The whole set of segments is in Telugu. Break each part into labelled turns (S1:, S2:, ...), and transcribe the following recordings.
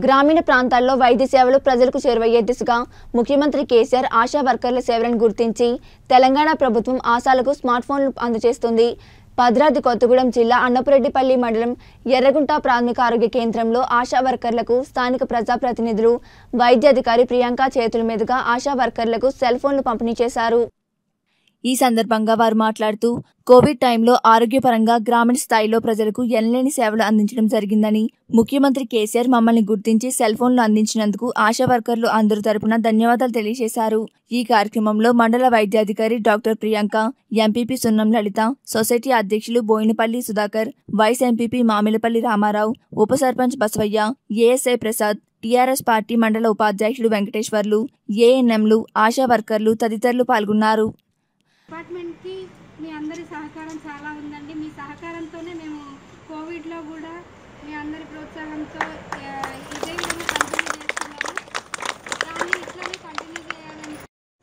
S1: గ్రామీణ ప్రాంతాల్లో వైద్య సేవలు ప్రజలకు చేరువయ్యే దిశగా ముఖ్యమంత్రి కేసీఆర్ ఆశా వర్కర్ల సేవలను గుర్తించి తెలంగాణ ప్రభుత్వం ఆశాలకు స్మార్ట్ ఫోన్లు అందజేస్తుంది భద్రాద్రి కొత్తగూడెం జిల్లా అన్నపురెడ్డిపల్లి మండలం ఎర్రగుంట ప్రాథమిక ఆరోగ్య కేంద్రంలో ఆశా వర్కర్లకు స్థానిక ప్రజాప్రతినిధులు వైద్యాధికారి ప్రియాంక చేతుల మీదుగా ఆశా వర్కర్లకు సెల్ ఫోన్లు పంపిణీ చేశారు ఈ సందర్భంగా వారు మాట్లాడుతూ కోవిడ్ టైంలో ఆరోగ్యపరంగా గ్రామీణ స్థాయిలో ప్రజలకు ఎనలేని సేవలు అందించడం జరిగిందని ముఖ్యమంత్రి కేసీఆర్ మమ్మల్ని గుర్తించి సెల్ ఫోన్లు అందించినందుకు ఆశా వర్కర్లు అందరి తరపున ధన్యవాదాలు తెలియజేశారు ఈ కార్యక్రమంలో మండల వైద్యాధికారి డాక్టర్ ప్రియాంక ఎంపీపీ సున్నం లలిత సొసైటీ అధ్యక్షులు బోయినపల్లి సుధాకర్ వైస్ ఎంపీపీ మామిలపల్లి రామారావు ఉప sarpanch Basavaiah ASI Prasad TRS party మండల ఉపాధ్యక్షుడు వెంకటేశ్వర్లు ఏఎన్ఎంలు ఆశా వర్కర్లు తదితరులు పాల్గొన్నారు
S2: డిపార్ట్మెంట్కి మీ అందరి సహకారం చాలా ఉందండి మీ సహకారంతోనే మేము కోవిడ్లో కూడా మీ అందరి ప్రోత్సాహంతో ఆ, ఇదే విధంగా కంటిన్యూ చేస్తున్నాము దాన్ని ఇట్లానే కంటిన్యూ చేయాలని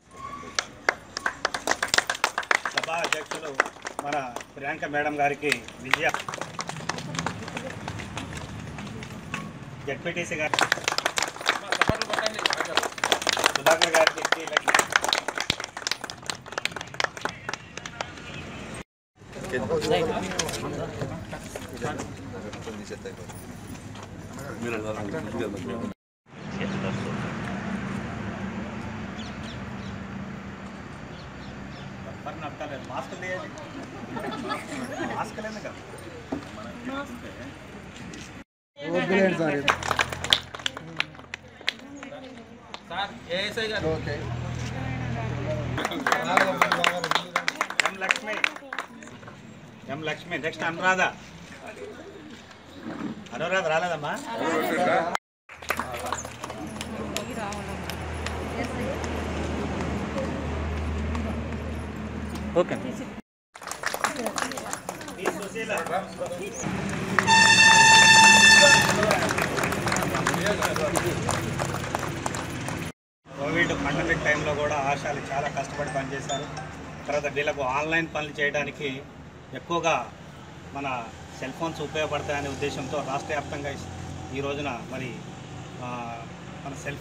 S3: సభా అధ్యక్షులు మన ప్రియాంక మేడం గారికి విజయ జడ్పీటీసీ గారి సుధాకర్ గారికి శ్రీలక్ష్మి మరి నడతలేదు మాస్క్ తీయండి మాస్క్ లేదు కదా M Lakshmi M Lakshmi next Anuradha Anuradha రాలేదమ్మా ఓకే కోవిడ్ పండమిక్ టైంలో కూడా ఆశాలు చాలా కష్టపడి పనిచేశారు తర్వాత వీళ్ళకు ఆన్లైన్ పనులు చేయడానికి ఎక్కువగా మన సెల్ ఫోన్స్ ఉపయోగపడతాయనే ఉద్దేశంతో రాష్ట్ర వ్యాప్తంగా ఈ రోజున మరి ఆ, మన సెల్